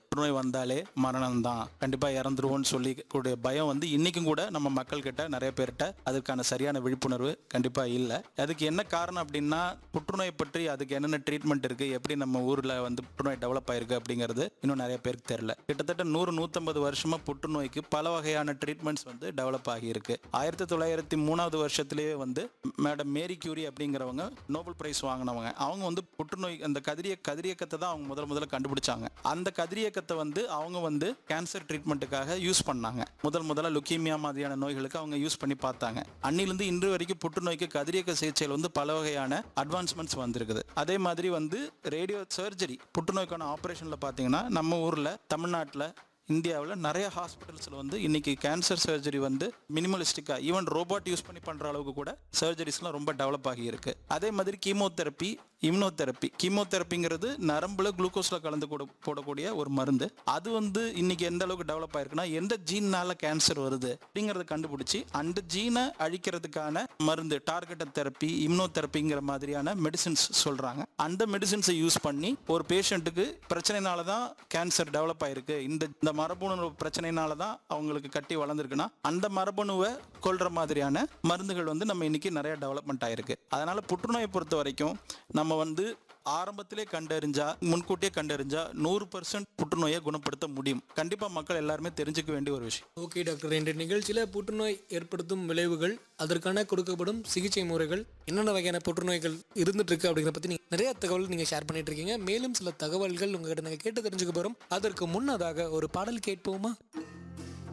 புற்றுநோய் வந்தாலே மரணம் தான் கண்டிப்பா இறந்துருவோம்னு சொல்லி கூடிய பயம் வந்து இன்னைக்கும் கூட நம்ம மக்கள் கிட்ட நிறைய பேர்கிட்ட அதுக்கான சரியான விழிப்புணர்வு கண்டிப்பா இல்லை அதுக்கு என்ன காரணம் அப்படின்னா புற்றுநோய் பற்றி அதுக்கு என்னென்ன ட்ரீட்மெண்ட் இருக்கு எப்படி நம்ம ஊர்ல வந்து புற்றுநோய் டெவலப் ஆயிருக்கு அப்படிங்கிறது இன்னும் நிறைய பேருக்கு தெரியல கிட்டத்தட்ட நூறு நூத்தம்பது வருஷமா புற்றுநோய்க்கு பல வகையான ட்ரீட்மெண்ட்ஸ் வந்து டெவலப் ஆகியிருக்கு ஆயிரத்தி தொள்ளாயிரத்தி மூணாவது வருஷத்திலேயே வந்து மேடம் மேரி கியூரி அப்படிங்கிறவங்க நோபல் பிரைஸ் வாங்கினவங்க அவங்க வந்து புற்றுநோய் அந்த கதிரிய கதிரியக்கத்தை தான் அவங்க முதல் முதல்ல கண்டுபிடிச்சாங்க அந்த கதிரியக்கத்தை வந்து அவங்க வந்து கேன்சர் ட்ரீட்மெண்ட்டுக்காக யூஸ் பண்ணாங்க முதல் முதல்ல லுக்கீமியா மாதிரியான நோய்களுக்கு அவங்க யூஸ் பண்ணி பார்த்தாங்க அன்னிலிருந்து இன்று வரைக்கும் புற்றுநோய்க்கு கதிரியக்க சிகிச்சையில் வந்து பல வகையான அட்வான்ஸ்மெண்ட்ஸ் வந்திருக்குது அதே மாதிரி வந்து ரேடியோ சர்ஜரி புற்றுநோய்க்கான ஆப்ரேஷனில் பார்த்தீங்கன்னா நம்ம ஊரில் தமிழ்நாட்டில் இந்தியாவில் நிறைய ஹாஸ்பிட்டல்ஸில் வந்து இன்னைக்கு கேன்சர் சர்ஜரி வந்து மினிமலிஸ்டிக்காக ஈவன் ரோபோட் யூஸ் பண்ணி பண்ணுற அளவுக்கு கூட சர்ஜரிஸ்லாம் ரொம்ப டெவலப் ஆகி இருக்கு அதே மாதிரி கீமோதெரப்பி இம்னோதெரப்பி கீமோதெரப்பிங்கிறது நரம்புல குளுக்கோஸில் கலந்து கூட போடக்கூடிய ஒரு மருந்து அது வந்து இன்னைக்கு எந்த அளவுக்கு டெவலப் ஆயிருக்குன்னா எந்த ஜீன்னால கேன்சர் வருது அப்படிங்கிறத கண்டுபிடிச்சி அந்த ஜீனை அழிக்கிறதுக்கான மருந்து டார்கெட்டட் தெரப்பி இம்னோதெரப்பிங்கிற மாதிரியான மெடிசின்ஸ் சொல்றாங்க அந்த மெடிசின்ஸை யூஸ் பண்ணி ஒரு பேஷண்ட்டுக்கு பிரச்சனைனால தான் கேன்சர் டெவலப் ஆயிருக்கு இந்த இந்த மரபணு பிரச்சனைனால தான் அவங்களுக்கு கட்டி வளர்ந்துருக்குன்னா அந்த மரபணுவை கொல்ற மாதிரியான மருந்துகள் வந்து நம்ம இன்னைக்கு நிறைய டெவலப்மெண்ட் ஆயிருக்கு அதனால புற்றுநோயை பொறுத்த வரைக்கும் நம்ம வந்து ஆரம்பத்திலே கண்டறிஞ்சா முன்கூட்டியே கண்டறிஞ்சா நூறு பர்சன்ட் புற்றுநோயை குணப்படுத்த முடியும் கண்டிப்பா மக்கள் எல்லாருமே தெரிஞ்சுக்க வேண்டிய ஒரு விஷயம் ஓகே டாக்டர் இன்றைய நிகழ்ச்சியில் புற்றுநோய் ஏற்படுத்தும் விளைவுகள் அதற்கான கொடுக்கப்படும் சிகிச்சை முறைகள் என்னென்ன வகையான புற்றுநோய்கள் இருந்துட்டு இருக்கு அப்படிங்கிற பற்றி நீங்கள் நிறைய தகவல் நீங்கள் ஷேர் பண்ணிட்டு இருக்கீங்க மேலும் சில தகவல்கள் உங்ககிட்ட நாங்கள் கேட்டு தெரிஞ்சுக்க போகிறோம் அதற்கு முன்னதாக ஒரு பாடல் கேட்போமா